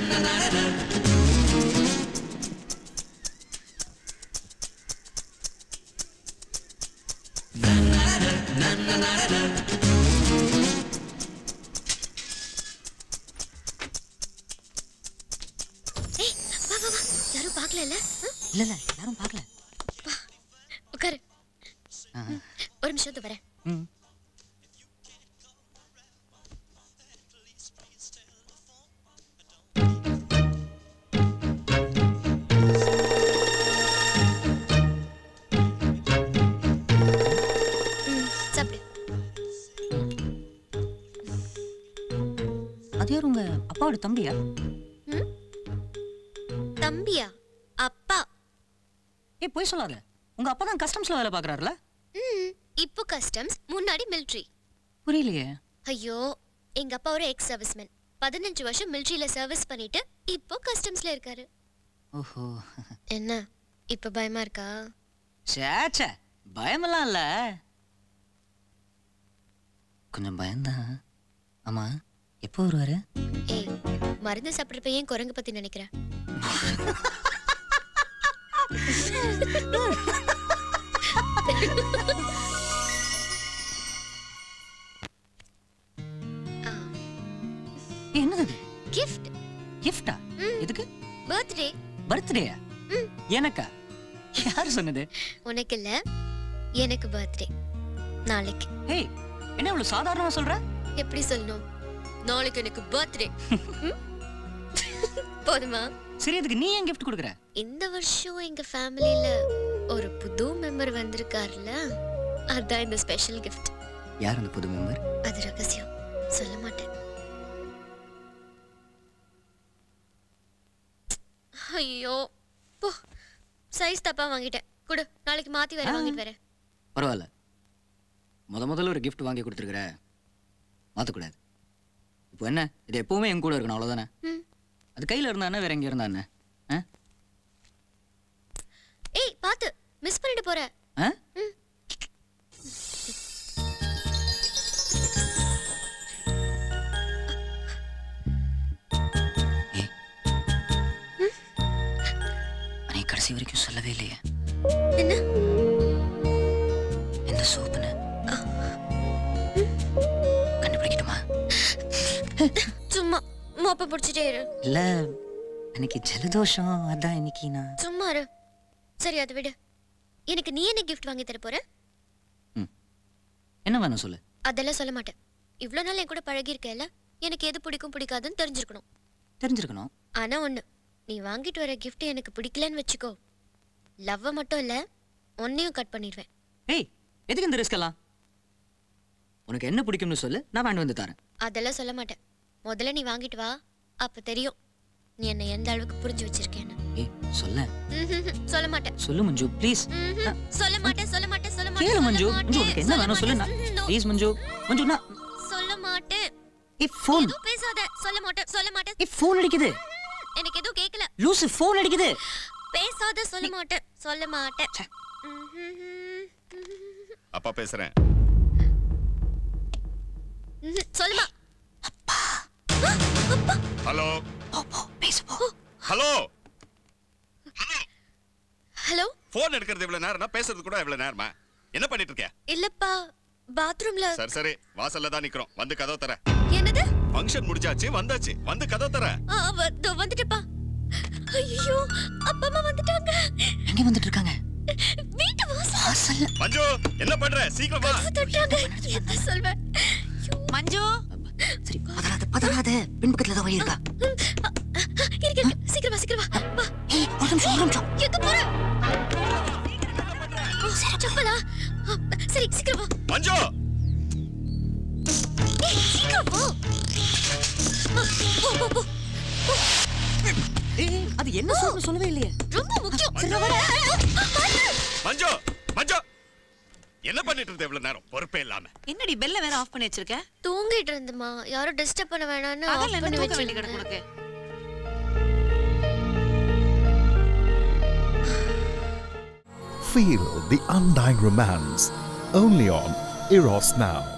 ஏய் வா வா வா யாரும் பார்க்கல இல்ல இல்ல யாரும் பார்க்கல உட்காரு ஆ, ஒரு நிமிஷத்து வரேன் ம். ம் சாப்பிடு அது யார் உங்க அப்பாவோட தம்பியா ம் தம்பியா அப்பா ஏய் போய் சொல்லாத உங்க அப்பா தான் கஸ்டம்ஸ்ல வேலை பார்க்கறாருல ம் இப்போ கஸ்டம்ஸ் முன்னாடி மிலிட்ரி புரியலையே ஐயோ எங்க அப்பா ஒரு எக்ஸ் சர்வீஸ்மேன் பதினஞ்சு வருஷம் மிலிட்ரியில சர்வீஸ் பண்ணிட்டு இப்போ கஸ்டம்ஸ்ல இருக்காரு ஓஹோ என்ன இப்ப பயமா இருக்கா சேச்சே பயமெல்லாம் இல்ல கொஞ்சம் பயம்தான் ஆமா எப்போ வருவாரு ஏய் மருந்து சாப்பிட்றப்ப ஏன் குரங்கு பத்தி நினைக்கிற ஏய், என்னது இது கிஃப்ட் கிஃப்டா எதுக்கு பர்த்டே பர்த்டேயா எனக்கா யார் சொன்னது உனக்கு இல்ல எனக்கு பர்த்டே நாளைக்கு ஏய் என்ன இவ்வளவு சாதாரணமா சொல்ற எப்படி சொல்லணும் நாளைக்கு எனக்கு பர்த்டே போதுமா சரி அதுக்கு நீ ஏன் கிஃப்ட் கொடுக்குற இந்த வருஷம் எங்க ஃபேமிலில ஒரு புது மெம்பர் வந்திருக்காருல்ல அதான் இந்த ஸ்பெஷல் கிஃப்ட் யார் அந்த புது மெம்பர் அது ரகசியம் சொல்ல மாட்டேன் ஐயோ போ சைஸ் தப்பா வாங்கிட்டேன் குடு நாளைக்கு மாத்தி வேற வாங்கிட்டு வரேன் பரவாயில்ல முத முதல்ல ஒரு gift வாங்கி கொடுத்துருக்குற மாற்றக்கூடாது இப்போ என்ன இது எப்பவுமே என் கூட இருக்கணும் அவ்வளோதானே ம். அது கையில் இருந்தா என்ன வேற எங்கே இருந்தா என்ன ஆ? ஏய் பாத்து மிஸ் பண்ணிட்டு போற ஆ? ம். ஏய் அன்னைக்கு கடைசி வரைக்கும் சொல்லவே இல்லையே என்ன எந்த சோப்புன்னு கண்டுபிடிக்கட்டுமா சும்மா மோப்ப பிடிச்சிட்டே இரு இல்ல அன்னைக்கு ஜலதோஷம் அதான் இன்னைக்கு நான் சும்மா இரு சரி அதை விடு எனக்கு நீ என்ன கிஃப்ட் வாங்கி தர போற என்ன வேணும் சொல்லு அதெல்லாம் சொல்ல மாட்டேன் இவ்வளோ நாள் என் கூட பழகி இருக்கேல்ல எனக்கு எது பிடிக்கும் பிடிக்காதுன்னு தெரிஞ்சிருக்கணும் தெரிஞ்சிருக்கணும் ஆனா ஒண்ணு நீ வாங்கிட்டு வர gift எனக்கு பிடிக்கலன்னு வச்சுக்கோ லவ்வை மட்டும் இல்ல உன்னையும் கட் பண்ணிடுவேன் ஏய் எதுக்கு இந்த ரிஸ்க் எல்லாம் உனக்கு என்ன பிடிக்கும்னு சொல்லு நான் வாங்கி வந்து தரேன் அதெல்லாம் சொல்ல மாட்டேன் முதல்ல நீ வாங்கிட்டு வா அப்ப தெரியும் நீ என்னை எந்த அளவுக்கு புரிஞ்சு வச்சிருக்கேன்னு ஏய் சொல்ல ம்ஹும்ஹும், சொல்ல மாட்டேன் சொல்லு மஞ்சு ப்ளீஸ் ம்ஹும், சொல்ல மாட்டேன் சொல்ல மாட்டேன் சொல்ல மாட்டேன் கேளு சொல்ல மஞ்சு மாட்டேன், மஞ்சு உனக்கு என்ன சொல்ல வேணும் சொல்லு மாட்டேன், no, ப்ளீஸ் மஞ்சு மஞ்சு நான் சொல்ல மாட்டேன் ஏய் ஃபோன் எதுவும் பேசாத சொல்ல மாட்டேன் சொல்ல மாட்டேன் ஏய் ஃபோன் அடிக்குது எனக்கு எதுவும் கேட்கல லூசு ஃபோன் அடிக்குது பேசாத சொல்ல மாட்டேன் சொல்ல மாட்டேன் ச்சே. ம்ஹும்ஹும், அப்பா பேசுறேன் ம்ஹும், சொல்லுமா ஹலோ போ போ பேசு போ ஹலோ ஹலோ போன் எடுக்கிறது இவ்வளவு நேரம்னா பேசுறது கூட இவ்வளவு நேரமா என்ன பண்ணிட்டு இருக்க இல்லப்பா பாத்ரூம்ல சரி சரி வாசல்ல தான் நிக்கிறோம் வந்து கதவு தர என்னது ஃபங்க்ஷன் முடிஞ்சாச்சு வந்தாச்சு வந்து கதவு தர ஆ, வ- இதோ வந்துட்டப்பா ஐயோ அப்பா அம்மா வந்துட்டாங்க எங்க வந்துட்டு இருக்காங்க வீட்டு வாசல் வாசல்ல மஞ்சு என்ன பண்ற சீக்கிரம் வா தொட்டாங்க என்ன சொல்வேன் மஞ்சு சரி பதறாத பதறாத பின்பக்கத்துல தான் வழி இருக்கா இருக்கு இருக்கு சீக்கிரம் வா சீக்கிரம் வா வா ஏய் ஒரு நிமிஷம் ஒரு நிமிஷம் எங்க போற ஓ, செப்பலா ஆ, சரி சீக்கிரம் வா மஞ்சு ஏய், சீக்கிரம் போ ஆ, போ போ போ ஏய் அது என்ன சொல்லணும் சொல்லவே இல்லையே ரொம்ப முக்கியம் சரி, நான் வரேன். மஞ்சு மஞ்சு என்ன பண்ணிட்டு இருந்த இவ்வளவு நேரம் பொறுப்பே இல்லாம என்னடி பெல்ல வேற ஆஃப் பண்ணி வச்சிருக்க தூங்கிட்டு இருந்தமா யாரும் டிஸ்டர்ப் பண்ண வேணாம்னு ஆஃப் பகல்ல பண்ணி என்ன தூக்க வேண்டி வச்சிருந்தேன் கிடக்கு உனக்கு Feel the undying romance only on Eros Now.